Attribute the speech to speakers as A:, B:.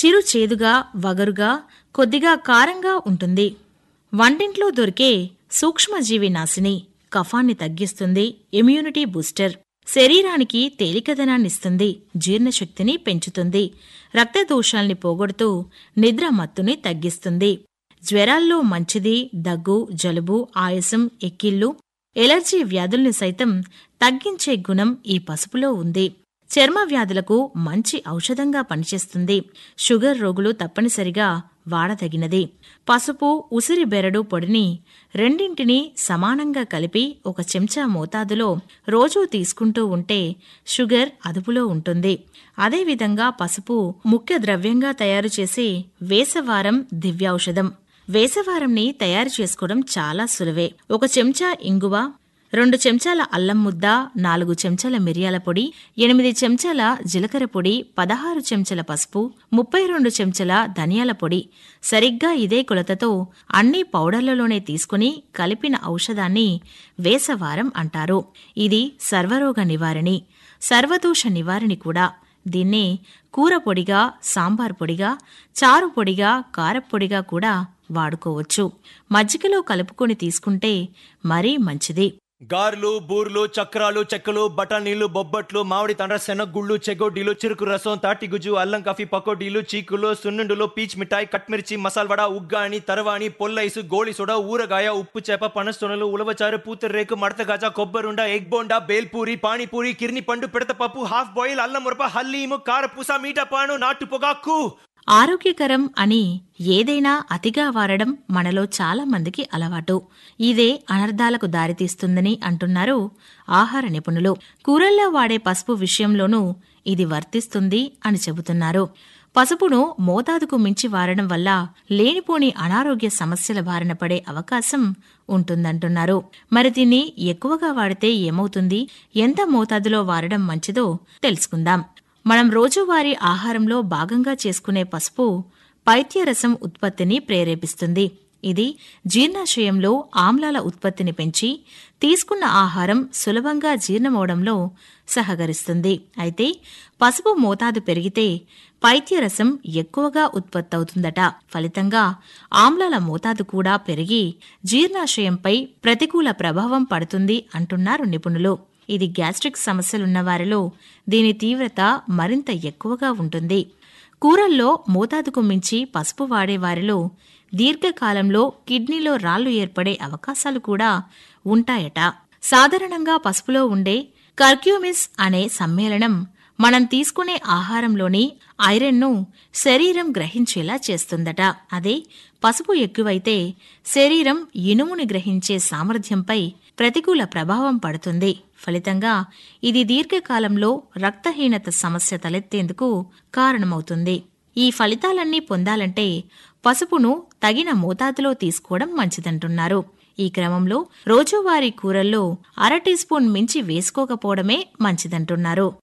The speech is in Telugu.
A: చిరు చేదుగా వగరుగా కొద్దిగా కారంగా ఉంటుంది వంటింట్లో దొరికే సూక్ష్మజీవి నాశిని కఫాన్ని తగ్గిస్తుంది ఇమ్యూనిటీ బూస్టర్ శరీరానికి తేలికదనాన్నిస్తుంది జీర్ణశక్తిని పెంచుతుంది రక్తదోషాల్ని పోగొడుతూ నిద్ర మత్తుని తగ్గిస్తుంది జ్వరాల్లో మంచిది దగ్గు జలుబు ఆయాసం ఎక్కిళ్ళు ఎలర్జీ వ్యాధుల్ని సైతం తగ్గించే గుణం ఈ పసుపులో ఉంది చర్మ వ్యాధులకు మంచి ఔషధంగా పనిచేస్తుంది షుగర్ రోగులు తప్పనిసరిగా వాడదగినది పసుపు ఉసిరి బెరడు పొడిని రెండింటినీ సమానంగా కలిపి ఒక చెంచా మోతాదులో రోజూ తీసుకుంటూ ఉంటే షుగర్ అదుపులో ఉంటుంది అదేవిధంగా పసుపు ముఖ్య ద్రవ్యంగా తయారు చేసే వేసవారం దివ్యౌషధం వేసవారంని తయారు చేసుకోవడం చాలా సులువే ఒక చెంచా ఇంగువ రెండు చెంచాల అల్లం ముద్ద నాలుగు చెంచాల మిరియాల పొడి ఎనిమిది చెంచాల జీలకర్ర పొడి పదహారు చెంచాల పసుపు ముప్పై రెండు చెంచాల ధనియాల పొడి సరిగ్గా ఇదే కొలతతో అన్ని పౌడర్లలోనే తీసుకుని కలిపిన ఔషధాన్ని వేసవారం అంటారు ఇది సర్వరోగ నివారణి సర్వదోష నివారణి కూడా దీన్నే కూర పొడిగా సాంబార్ పొడిగా చారు పొడిగా కారప్పొడిగా కూడా వాడుకోవచ్చు మజ్జిగలో కలుపుకొని తీసుకుంటే మరీ మంచిది
B: గార్లు బూర్లు చక్రాలు చెక్కలు బఠానీలు బొబ్బట్లు మామిడి తండ్ర శనగుళ్ళు చెగోడీలు చెరుకు రసం తాటిగుజ్జు అల్లం కాఫీ పకోడీలు చీకులు సున్నుండులు పీచ్ మిఠాయి కట్మిర్చి మసాల్వడ ఉగ్గాని తరవాణి పొల్లైసు గోళి సోడా ఊరగాయ ఉప్పు చేప పనస్తొనలు ఉలవచారు పూతరేకు మడతగాజ కొబ్బరుండ ఎగ్ బోండా బేల్పూరి పానీపూరి కిర్ని పండు పిడతపప్పు హాఫ్ బాయిల్ అల్లం మురప హల్లీము కారపూస మీట పాను నాటు పొగాకు
A: ఆరోగ్యకరం అని ఏదైనా అతిగా వాడడం మనలో చాలా మందికి అలవాటు ఇదే అనర్థాలకు దారితీస్తుందని అంటున్నారు ఆహార నిపుణులు కూరల్లో వాడే పసుపు విషయంలోనూ ఇది వర్తిస్తుంది అని చెబుతున్నారు పసుపును మోతాదుకు మించి వాడడం వల్ల లేనిపోని అనారోగ్య సమస్యల బారిన పడే అవకాశం ఉంటుందంటున్నారు మరి దీన్ని ఎక్కువగా వాడితే ఏమవుతుంది ఎంత మోతాదులో వాడడం మంచిదో తెలుసుకుందాం మనం రోజువారీ ఆహారంలో భాగంగా చేసుకునే పసుపు పైత్యరసం ఉత్పత్తిని ప్రేరేపిస్తుంది ఇది జీర్ణాశయంలో ఆమ్లాల ఉత్పత్తిని పెంచి తీసుకున్న ఆహారం సులభంగా జీర్ణమవడంలో సహకరిస్తుంది అయితే పసుపు మోతాదు పెరిగితే పైత్యరసం ఎక్కువగా ఉత్పత్తవుతుందట ఫలితంగా ఆమ్లాల మోతాదు కూడా పెరిగి జీర్ణాశయంపై ప్రతికూల ప్రభావం పడుతుంది అంటున్నారు నిపుణులు ఇది గ్యాస్ట్రిక్ సమస్యలున్న వారిలో దీని తీవ్రత మరింత ఎక్కువగా ఉంటుంది కూరల్లో మోతాదుకు మించి పసుపు వాడే వారిలో దీర్ఘకాలంలో కిడ్నీలో రాళ్లు ఏర్పడే అవకాశాలు కూడా ఉంటాయట సాధారణంగా పసుపులో ఉండే కర్క్యూమిస్ అనే సమ్మేళనం మనం తీసుకునే ఆహారంలోని ఐరన్ను శరీరం గ్రహించేలా చేస్తుందట అదే పసుపు ఎక్కువైతే శరీరం ఇనుముని గ్రహించే సామర్థ్యంపై ప్రతికూల ప్రభావం పడుతుంది ఫలితంగా ఇది దీర్ఘకాలంలో రక్తహీనత సమస్య తలెత్తేందుకు కారణమవుతుంది ఈ ఫలితాలన్నీ పొందాలంటే పసుపును తగిన మోతాదులో తీసుకోవడం మంచిదంటున్నారు ఈ క్రమంలో రోజువారీ కూరల్లో అర టీ స్పూన్ మించి వేసుకోకపోవడమే మంచిదంటున్నారు